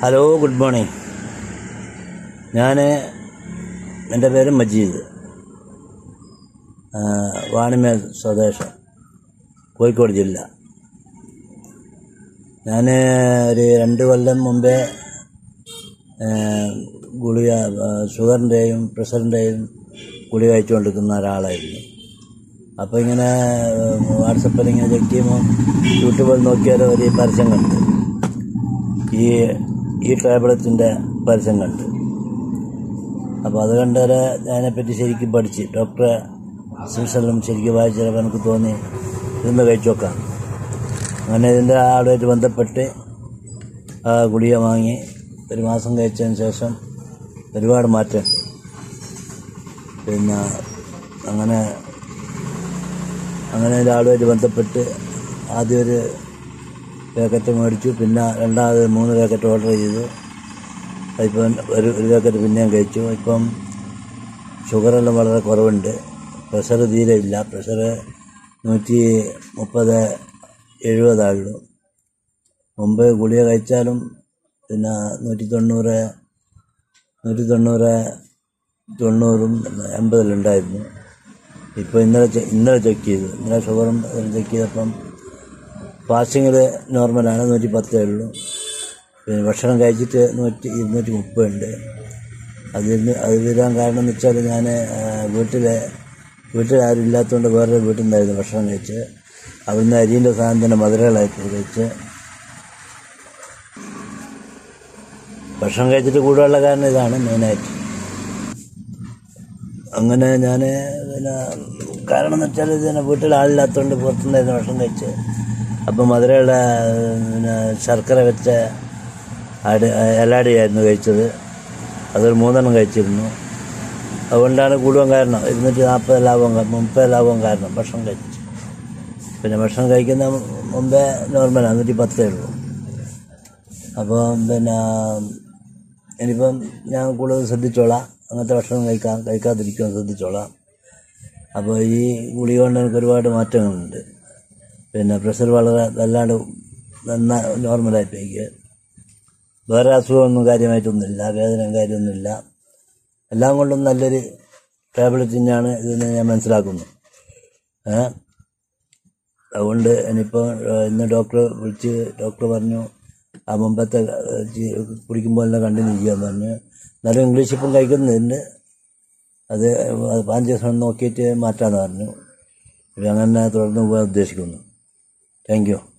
hello good morning ഞാൻ എൻ്റെ പേര് മജീദ് ആ, വാണിമേൽ സ്വദേശം കോഴിക്കോട് ജില്ല ഞാൻ ഒരു രണ്ട് കൊല്ലം മുമ്പേ ആ, ഗുളിക ആ, ഷുഗറിൻ്റെയും പ്രഷറിൻ്റെയും ഗുളിക കഴിച്ചുകൊണ്ടിരിക്കുന്ന ഒരാളായിരുന്നു അപ്പോൾ ഇങ്ങനെ വാട്സപ്പിൽ ഇങ്ങനെ ചെക്ക് ചെയ്യുമ്പോൾ യൂട്യൂബിൽ നോക്കിയാൽ ഒരു പരസ്യം കണ്ടു ഈ ഈ ടാബ്ലറ്റിൻ്റെ പരസ്യം കണ്ടു അപ്പോൾ അത് കണ്ടേരെ അതിനെപ്പറ്റി ശരിക്കും പഠിച്ച് ഡോക്ടറെ സൂസെല്ലാം ശരിക്കും വായിച്ചപ്പോൾ എനിക്ക് തോന്നി ഇതൊന്ന് കഴിച്ചു നോക്കാം അങ്ങനെ ഇതിൻ്റെ ആളുമായിട്ട് ബന്ധപ്പെട്ട് ആ ഗുളിക വാങ്ങി ഒരു മാസം കഴിച്ചതിന് ശേഷം ഒരുപാട് മാറ്റം പിന്നെ അങ്ങനെ അങ്ങനെ ഒരാളുമായിട്ട് ബന്ധപ്പെട്ട് ആദ്യം ഒരു പാക്കറ്റ് മേടിച്ചു പിന്നെ രണ്ടാമത് മൂന്ന് പാക്കറ്റ് ഓർഡർ ചെയ്തു അതിപ്പം ഒരു ഒരു പാക്കറ്റ് പിന്നെയും കഴിച്ചു ഇപ്പം ഷുഗറെല്ലാം വളരെ കുറവുണ്ട് പ്രഷർ തീരെ ഇല്ല പ്രഷർ നൂറ്റി മുപ്പത് എഴുപതാളുള്ളൂ മുമ്പ് ഗുളിക കഴിച്ചാലും പിന്നെ നൂറ്റി തൊണ്ണൂറ് നൂറ്റി തൊണ്ണൂറ് തൊണ്ണൂറും എൺപതിലുണ്ടായിരുന്നു ഇപ്പോൾ ഇന്നലെ ചെ- ഇന്നലെ ചെക്ക് ചെയ്തു ഇന്നലെ ഷുഗറും ചെക്ക് ചെയ്തപ്പം ഫാസ്റ്റിങ്ങിൽ നോർമലാണ് നൂറ്റി പത്തേ ഉള്ളൂ പിന്നെ ഭക്ഷണം കഴിച്ചിട്ട് നൂറ്റി ഇരുന്നൂറ്റി മുപ്പതുണ്ട് അതിന് അത് വരാൻ കാരണം എന്ന് വെച്ചാൽ ഞാൻ വീട്ടിൽ വീട്ടിൽ ആരും ഇല്ലാത്തതുകൊണ്ട് വേറെ വീട്ടിൽ നിന്നായിരുന്നു ഭക്ഷണം കഴിച്ച് അവിടുന്ന് അരിൻ്റെ സാധനം തന്നെ മധുരകളായിട്ട് കഴിച്ച് ഭക്ഷണം കഴിച്ചിട്ട് കൂടുതലുള്ള കാരണം ഇതാണ് മെയിനായിട്ട് അങ്ങനെ ഞാൻ പിന്നെ കാരണം എന്ന് വെച്ചാൽ ഇതിനെ വീട്ടിൽ ആളില്ലാത്തതുകൊണ്ട് പുറത്തുനിന്നായിരുന്നു ഭക്ഷണം കഴിച്ച് അപ്പം മധുരയുടെ പിന്നെ ശർക്കര വെച്ച അടി എലാടിയായിരുന്നു കഴിച്ചത് അതൊരു മൂന്നെണ്ണം കഴിച്ചിരുന്നു അതുകൊണ്ടാണ് കൂടുവാൻ കാരണം ഇരുന്നൂറ്റി നാൽപ്പത് ലാഭം കാ- മുപ്പത് ലാഭം കാരണം ഭക്ഷണം കഴിച്ചു പിന്നെ ഭക്ഷണം കഴിക്കുന്ന മുമ്പേ നോർമലാണ് നൂറ്റി പത്തേ ഉള്ളൂ അപ്പോൾ പിന്നെ ഇനിയിപ്പം ഞാൻ കൂടുതൽ ശ്രദ്ധിച്ചോളാം അങ്ങനത്തെ ഭക്ഷണം കഴിക്കാൻ കഴിക്കാതിരിക്കാൻ ശ്രദ്ധിച്ചോളാം അപ്പോൾ ഈ ഗുളിക കൊണ്ട് എനിക്ക് ഒരുപാട് മാറ്റങ്ങളുണ്ട് പിന്നെ പ്രഷർ വളരെ വല്ലാണ്ട് നന്നാ നോർമലായി പോയിക്ക് വേറെ അസുഖമൊന്നും കാര്യമായിട്ടൊന്നുമില്ല വേദനയും കാര്യമൊന്നുമില്ല എല്ലാം കൊണ്ടും നല്ലൊരു ടാബ്ലറ്റ് തന്നെയാണ് ഇതെന്ന് ഞാൻ മനസ്സിലാക്കുന്നു ഏ അതുകൊണ്ട് ഇനിയിപ്പോൾ ഇന്ന് ഡോക്ടർ വിളിച്ച് ഡോക്ടർ പറഞ്ഞു ആ മുമ്പത്തെ ഏഹ്, ചി- കുടിക്കുമ്പോൾ എല്ലാം കണ്ടിന്യൂ ചെയ്യാൻ പറഞ്ഞു എന്നാലും ഇംഗ്ലീഷ് ഇപ്പം കഴിക്കുന്നുണ്ട് അത് പതിനഞ്ച് ദിവസം നോക്കിയിട്ട് മാറ്റാമെന്ന് പറഞ്ഞു ഇപ്പം അങ്ങനെ തുടർന്ന് പോകാൻ ഉദ്ദേശിക്കുന്നു താങ്ക് യു